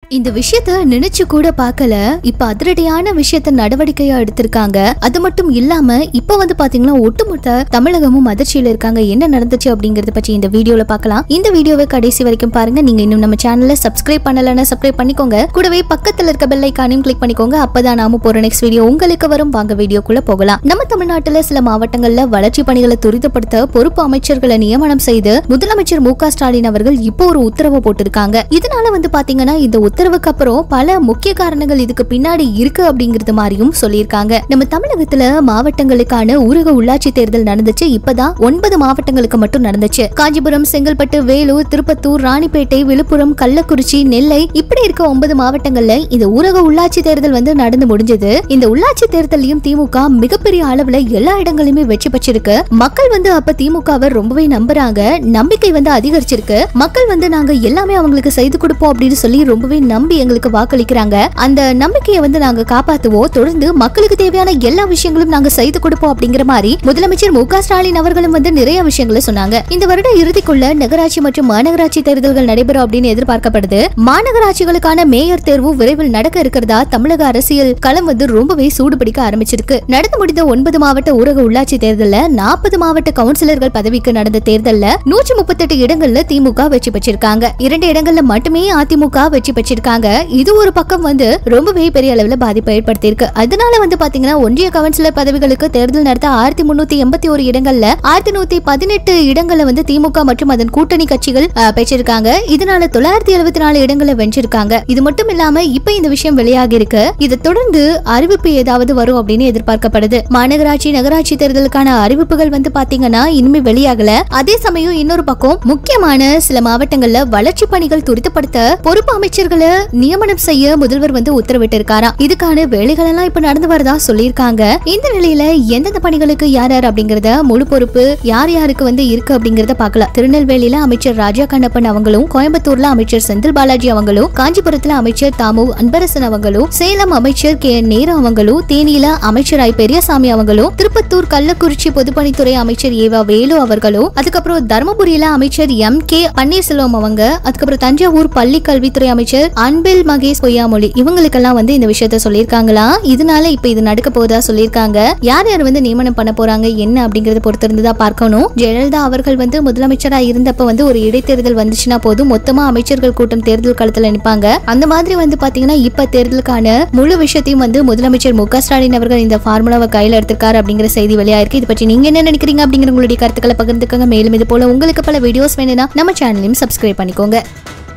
இந்த விஷயத்த நினைச்சு கூட பார்க்கல இப்ப அதிரடியான விஷயத்த நடவடிக்கையா எடுத்திருக்காங்க அது மட்டும் இல்லாம இப்ப வந்து பாத்தீங்கன்னா ஒட்டுமொத்த தமிழகமும் அதிர்ச்சியில இருக்காங்க என்ன நடந்துச்சு அப்படிங்கறத பற்றி இந்த வீடியோல பார்க்கலாம் இந்த வீடியோவை கடைசி வரைக்கும் பாருங்க நீங்க இன்னும் நம்ம சேனலை சப்ஸ்கிரைப் பண்ணலன்னா சப்ஸ்கிரைப் பண்ணிக்கோங்க கூடவே பக்கத்துல இருக்க பெல் ஐக்கானையும் கிளிக் பண்ணிக்கோங்க அப்பதான் நாம போற நெக்ஸ்ட் வீடியோ உங்களுக்கு வரும் வாங்க வீடியோக்குள்ள போகலாம் நம்ம தமிழ்நாட்டுல சில மாவட்டங்கள்ல வளர்ச்சி பணிகளை துரிதப்படுத்த பொறுப்பு அமைச்சர்களை நியமனம் செய்து முதலமைச்சர் மு க ஸ்டாலின் அவர்கள் இப்போ ஒரு உத்தரவு போட்டிருக்காங்க இதனால வந்து பாத்தீங்கன்னா இந்த உத்தரவுக்கு அப்புறம் பல முக்கிய காரணங்கள் இதுக்கு பின்னாடி இருக்கு அப்படிங்கறது மாதிரியும் சொல்லியிருக்காங்க நம்ம தமிழகத்துல மாவட்டங்களுக்கான ஊரக உள்ளாட்சி தேர்தல் நடந்துச்சு இப்பதான் ஒன்பது மாவட்டங்களுக்கு மட்டும் நடந்துச்சு காஞ்சிபுரம் செங்கல்பட்டு வேலூர் திருப்பத்தூர் ராணிப்பேட்டை விழுப்புரம் கள்ளக்குறிச்சி நெல்லை இப்படி இருக்க ஒன்பது மாவட்டங்கள்ல இந்த ஊரக உள்ளாட்சி தேர்தல் வந்து நடந்து முடிஞ்சது இந்த உள்ளாட்சி தேர்தலையும் திமுக மிகப்பெரிய அளவுல எல்லா இடங்களிலுமே வெற்றி பெற்றிருக்கு மக்கள் வந்து அப்ப திமுகவை ரொம்பவே நம்புறாங்க நம்பிக்கை வந்து அதிகரிச்சிருக்கு மக்கள் வந்து நாங்க எல்லாமே அவங்களுக்கு செய்து கொடுப்போம் அப்படின்னு சொல்லி ரொம்பவே நம்பி எங்களுக்கு வாக்களிக்கிறாங்க அந்த நம்பிக்கையை வந்து நாங்க காப்பாத்துவோம் தொடர்ந்து மக்களுக்கு தேவையான எல்லா விஷயங்களும் நாங்க செய்து கொடுப்போம் அப்படிங்கிற மாதிரி முதலமைச்சர் மு க ஸ்டாலின் அவர்களும் வந்து நிறைய விஷயங்களை சொன்னாங்க இந்த வருட இறுதிக்குள்ள நகராட்சி மற்றும் மாநகராட்சி தேர்தல்கள் நடைபெறும் அப்படின்னு எதிர்பார்க்கப்படுது மாநகராட்சிகளுக்கான மேயர் தேர்வு விரைவில் நடக்க இருக்கிறதா தமிழக அரசியல் களம் வந்து ரொம்பவே சூடுபிடிக்க ஆரம்பிச்சிருக்கு நடந்து முடிந்த ஒன்பது மாவட்ட ஊரக உள்ளாட்சி தேர்தல்ல நாற்பது மாவட்ட கவுன்சிலர்கள் பதவிக்கு நடந்த தேர்தல்ல நூற்றி முப்பத்தெட்டு இடங்கள்ல திமுக வெற்றி பெற்றிருக்காங்க இரண்டு இடங்கள்ல மட்டுமே அதிமுக வெற்றி பெற்றிருக்காங்க இது ஒரு பக்கம் வந்து ரொம்பவே பெரிய அளவுல பாதிப்பை ஏற்படுத்தியிருக்கு அதனால வந்து பாத்தீங்கன்னா ஒன்றிய கவுன்சிலர் பதவிகளுக்கு தேர்தல் நடத்த ஆயிரத்தி முன்னூத்தி எண்பத்தி ஒரு இடங்கள்ல ஆயிரத்தி நூத்தி பதினெட்டு இடங்கள்ல வந்து திமுக மற்றும் அதன் கூட்டணி கட்சிகள் அஹ், பெற்றிருக்காங்க இதனால தொள்ளாயிரத்தி எழுபத்தி நாலு இடங்களை வென்றிருக்காங்க இது மட்டும் இல்லாம இப்ப இந்த விஷயம் வெளியாகி இருக்கு இதை தொடர்ந்து அறிவிப்பு ஏதாவது வரும் அப்படின்னு எதிர்பார்க்கப்படுது மாநகராட்சி நகராட்சி தேர்தலுக்கான அறிவிப்புகள் வந்து பாத்தீங்கன்னா இனிமே வெளியாகல அதே சமயம் இன்னொரு பக்கம் முக்கியமான சில மாவட்டங்கள்ல வளர்ச்சி பணிகள் துரிதப்படுத்த பொறுப்பு அமைச்சர்களை நியமனம் செய்ய முதல்வர் வந்து உத்தரவிட்டு இருக்காராம் இதுக்கான வேலைகள் எல்லாம் இப்ப நடந்து வரதா சொல்லியிருக்காங்க இந்த நிலையில எந்தெந்த பணிகளுக்கு யார் யார் அப்படிங்கறத முழு பொறுப்பு யார் யாருக்கு வந்து இருக்கு அப்படிங்கறத பார்க்கலாம் திருநெல்வேலியில அமைச்சர் ராஜா கண்ணப்பன் அவங்களும் கோயம்புத்தூர்ல அமைச்சர் செந்தில் பாலாஜி அவங்களும் காஞ்சிபுரத்துல அமைச்சர் தாமு அன்பரசன் அவங்களும் சேலம் அமைச்சர் கே நேரு அவங்களும் தேனியில அமைச்சர் ஐ பெரியசாமி அவங்களும் திருப்பத்தூர் கள்ளக்குறிச்சி பொதுப்பணித்துறை அமைச்சர் ஏவா வேலு அவர்களும் அதுக்கப்புறம் தருமபுரியில அமைச்சர் எம் கே பன்னீர்செல்வம் அவங்க அதுக்கப்புறம் தஞ்சாவூர் பள்ளி கல்வித்துறை அமைச்சர் அன்பில் மகேஷ் பொய்யாமொழி இவங்களுக்கெல்லாம் வந்து இந்த விஷயத்த சொல்லியிருக்காங்களா இதனால இப்ப இது நடக்க போதா சொல்லியிருக்காங்க யார் யார் வந்து நியமனம் பண்ண போறாங்க என்ன அப்படிங்கறத பொறுத்து இருந்துதான் பார்க்கணும் ஜெயலலிதா அவர்கள் வந்து முதலமைச்சரா இருந்தப்ப வந்து ஒரு இடைத்தேர்தல் வந்துச்சுன்னா போதும் மொத்தமா அமைச்சர்கள் கூட்டம் தேர்தல் களத்துல நிப்பாங்க அந்த மாதிரி வந்து பாத்தீங்கன்னா இப்ப தேர்தலுக்கான முழு விஷயத்தையும் வந்து முதலமைச்சர் மு க ஸ்டாலின் அவர்கள் இந்த ஃபார்முலாவை கையில எடுத்திருக்காரு அப்படிங்கிற செய்தி வெளியாயிருக்கு இது பற்றி நீங்க என்ன நினைக்கிறீங்க அப்படிங்கிற உங்களுடைய கருத்துக்களை பகிர்ந்துக்கோங்க மேலும் இது போல உங்களுக்கு பல வீடியோஸ் வேணும்னா நம்ம சேனலையும் சப்ஸ்கிரைப் பண்ணிக்கோங்க